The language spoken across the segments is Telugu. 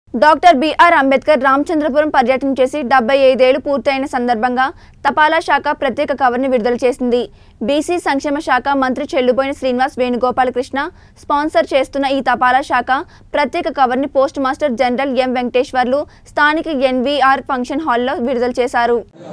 డాక్టర్ బిఆర్ అంబేద్కర్ రామచంద్రపురం పర్యటన చేసి డెబ్బై ఐదేళ్లు పూర్తయిన సందర్భంగా తపాలా శాఖ ప్రత్యేక కవర్ని విడుదల చేసింది బీసీ సంక్షేమ శాఖ మంత్రి చెల్లుబోయిన శ్రీనివాస్ వేణుగోపాలకృష్ణ స్పాన్సర్ చేస్తున్న ఈ తపాలా శాఖ ప్రత్యేక కవర్ని post master general M Venkateswarlu స్థానిక ఎన్వీఆర్ ఫంక్షన్ హాల్లో విడుదల చేశారు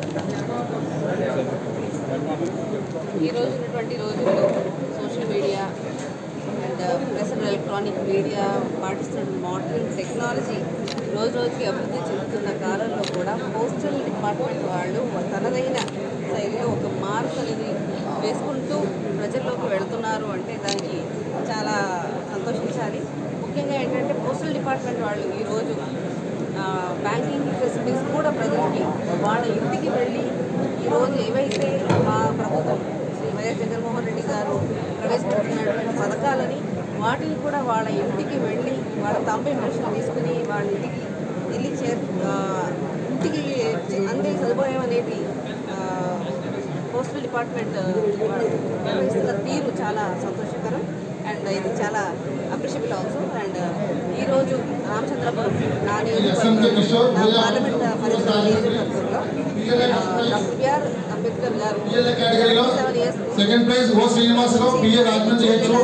ఈ రోజు ఉన్నటువంటి రోజుల్లో social media and press and electronic media పాటిస్తున్న మోడర్న్ టెక్నాలజీ రోజు రోజుకి అభివృద్ధి చెందుతున్న కాలంలో కూడా పోస్టల్ డిపార్ట్మెంట్ వాళ్ళు తనదైన శైలిలో ఒక మార్క్ అనేది వేసుకుంటూ ప్రజల్లోకి వెళుతున్నారు అంటే దానికి చాలా సంతోషించాలి ముఖ్యంగా ఏంటంటే పోస్టల్ డిపార్ట్మెంట్ వాళ్ళు ఈరోజు బ్యాంకింగ్ ఫెసిలిటీస్ కూడా ప్రజలకి వాళ్ళ ఇంటికి వెళ్ళి ఈరోజు ఏవైతే మా ప్రభుత్వం శ్రీ వైఎస్ జగన్మోహన్ రెడ్డి గారు ప్రవేశపెట్టినటువంటి పథకాలని వాటిని కూడా వాళ్ళ ఇంటికి వెళ్ళి వాళ్ళ తంబై మనుషులు తీసుకుని వాళ్ళ ఇంటికి వెళ్ళి చే ఆ, ఇంటికి అందే సదుపాయం అనేది ఆ, పోస్టల్ డిపార్ట్మెంట్ వాళ్ళు నిర్వహిస్తున్న తీరు చాలా సంతోషకరం అండ్ ఇది చాలా అప్రిషియబుల్ ఆల్సో అండ్ ఈరోజు రామచంద్రపురం నా నియోజకవర్గం నా పార్లమెంట్ పరిసర నియోజకవర్గంలో ఆ, డాక్టర్ బిఆర్ అంబేద్కర్ గారు seven years second prize O Srinivasa Rao PA Rajahmundry HO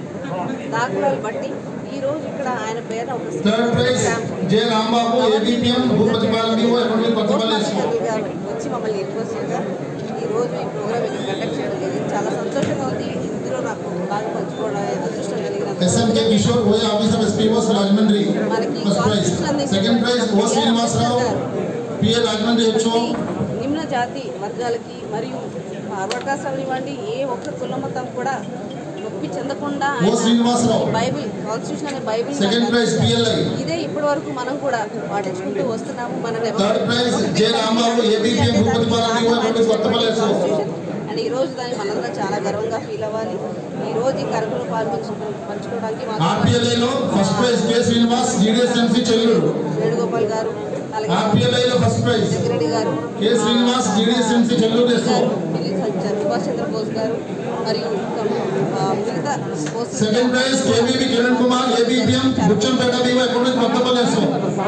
దాఖలాలు బట్టి ఈ రోజు ఇక్కడ ఆయన పేరు ఒక third prize J Rambabu ABPM భూప్రతిపాలన డిఓ ఎకనామిక్ కొత్తపల్లి ఎస్ఓ గారు వచ్చి మమ్మల్ని రిక్వెస్ట్ చేశారు ఈ రోజు ఈ ప్రోగ్రామ్ ఇక్కడ కండక్ట్ చేయడం జరిగింది చాలా సంతోషంగా ఉంది ఇందులో నాకు బాగా పంచుకోవడం అదృష్టం ఎస్ఎంకే కలిగిన Kishore O officer SPOs Rajahmundry మనకి first prize second prize O Srinivasa Rao PA Rajahmundry HO నిమ్న జాతి వర్గాలకి మరియు ఫార్వర్డ్ కాస్ట్ అవనివ్వండి ఏ ఒక్క కుల మతం కూడా నొప్పి చెందకుండా ఓ శ్రీనివాసరావు బైబిల్ కాన్స్టిట్యూషన్ అనే బైబిల్ సెకండ్ ప్రైజ్ పిఎల్ఐ ఇదే ఇప్పటి వరకు మనం కూడా పాటించుకుంటూ వస్తున్నాము మన third prize J Rambabu ABPM భూప్రతిపాలన DO economic Kothapalli SO and ఈ రోజు దాన్ని మనందరం చాలా గర్వంగా ఫీల్ అవ్వాలి ఈ రోజు ఈ కార్యక్రమం పాల్పంచు పంచుకోవడానికి మాకు ఆర్పిఎల్ఐలో first prize K Srinivas GDSMC Chelluru Venugopal garu అలాగే ఆర్పిఎల్ఐలో first prize Jaggireddy garu K Srinivas GDSMC Chelluru SO garu పిల్లి సజ్జ- సుభాష్ చంద్రబోస్ గారు మరియు ఇంకా, ఆ, మిగతా post second prize KVV Kiran Kumar ABPM Buchampeta DO economic Kothapalli SO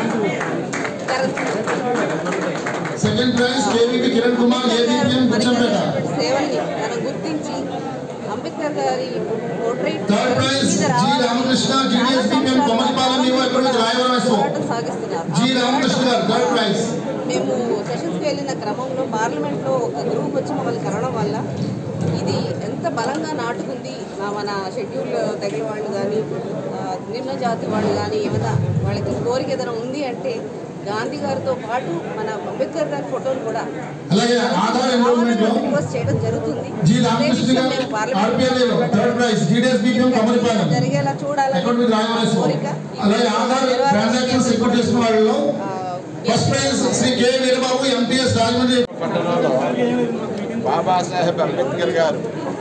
second prize KVV Kiran Kumar ABPM Buchampeta సేవల్ని మనం గుర్తించి అంబేద్కర్ గారి portrait third prize G Ramakrishna GDSPM Komalipalem DO economic Rayavaram SO సాగిస్తున్నారు జి రామకృష్ణ గారు థర్డ్ ప్రైజ్ మేము సెషన్స్కి వెళ్ళిన క్రమంలో పార్లమెంట్లో ఒక గ్రూప్ వచ్చి మమ్మల్ని కలవడం వల్ల ఇది ఎంత బలంగా నాటుకుంది ఆ మన షెడ్యూల్ తెగల వాళ్ళు కానీ నిమ్న జాతి వాళ్ళు కానీ ఏమైనా వాళ్ళకి కోరిక ఏదైనా ఉంది అంటే గాంధీ గారితో పాటు మన అంబేద్కర్ గారి ఫోటోలు కూడా అలాగే ఆధార్ ఎన్రోల్మెంట్ లో రిక్వెస్ట్ చేయడం జరుగుతుంది జి అదే రామకృష్ణ విషయం గారు మేము పార్లమెంట్లో ఆర్పిఎల్ఐలో థర్డ్ ప్రైజ్ జీడిఎస్పీఎం కొమలిపాలెం జరిగేలా చూడాలని ఎకనామిక్ రాయవరం ఎస్ఓ కోరిక అలాగే ఆధార్ ట్రాన్సాక్షన్ సెక్యూర్ చేసిన వాళ్ళలో ఆ, first prize Shri K Veerababu MPS Rajahmundry పట్టణంలో బాబాసాహెబ్ అంబేద్కర్ గారు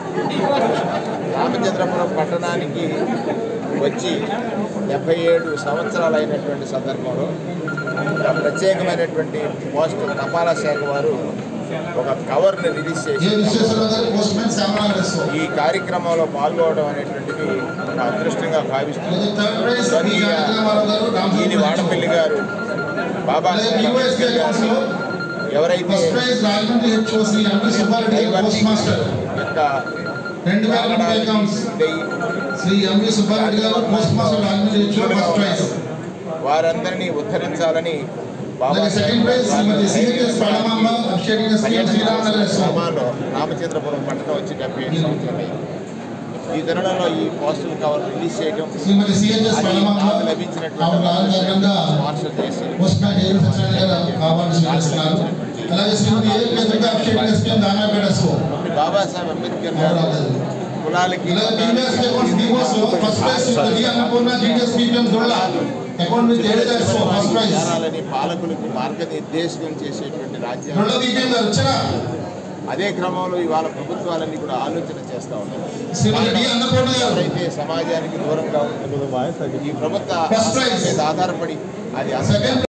రామచంద్రపురం పట్టణానికి వచ్చి డెబ్బై ఏడు సంవత్సరాలు అయినటువంటి సందర్భంలో ఒక ప్రత్యేకమైనటువంటి పోస్ట్ తపాలా శాఖ వారు ఒక కవర్ని రిలీజ్ జె చేసి విశ్వేశ్వర గారు పోస్ట్ మ్యాన్ శ్యామరావు ఎస్ఓ ఈ కార్యక్రమంలో పాల్గొనడం అనేటువంటిది ఒక అదృష్టంగా భావిస్తుంది అలాగే థర్డ్ ప్రైజ్ బి రాజరామారావు గారు ఈయన వాడపల్లి గారు బాబాసాహెబ్ అంబేద్కర్ గారు ఎవరైతే first prize Rajahmundry HO Shri Ambi Subbareddy గారు పోస్ట్ మాస్టర్ యొక్క రెండు వేల ముప్పై అకౌంట్స్ శ్రీ ఎంవి సుబ్బారెడ్డి గారు post master Rajahmundry HO first prize వారందరినీ ఉద్ధరించాలని బాబా అలాగే second prize Shrimati CHS Padamamba Abhishek CM Sriramnagar SO గ్రామాల్లో రామచంద్రపురం పట్టణం వచ్చి డెబ్బై ఏడు సంవత్సరాలు అయింది. ఈ తరుణంలో ఈ పోస్టల్ కవర్ రిలీజ్ చేయడం శ్రీమతి సిహెచ్ఎస్ అది పడమాంబ నాకు ఆమె లభించినటువంటి రాజకీయంగా స్పాన్సర్ చేసి పోస్ట్ మ్యాన్ జైలు సత్యనారాయణ గారు అవార్డు స్వీకరిస్తున్నారు అలాగే శ్రీమతి ఏ కేంద్రంగా అభిషేక్ ఎస్పీఎం దానాపేట ఎస్ఓ బాబాసాహెబ్ అంబేద్కర్ గారు కులాలకి అలాగే బీబీఎస్ అకౌంట్స్ డివోస్ లో first prize Shrimati D Annapurna GDS PPM Durla account with ఏడు ఎస్ఓ ఫస్ట్ ప్రైజ్ విధానాలని పాలకులకు మార్గనిర్దేశం చేసేటువంటి రాజ్యాంగం దుర్లా బీపీఎం గారు వచ్చారా అదే క్రమంలో ఇవాళ ప్రభుత్వాలన్నీ కూడా ఆలోచన చేస్తా ఉన్నాయి శ్రీమతి డి అన్నపూర్ణ గారు ఎవరైతే సమాజానికి దూరంగా ఉంటుందో ఈ ప్రభుత్వ First prize. మీద ఆధారపడి అది సెకండ్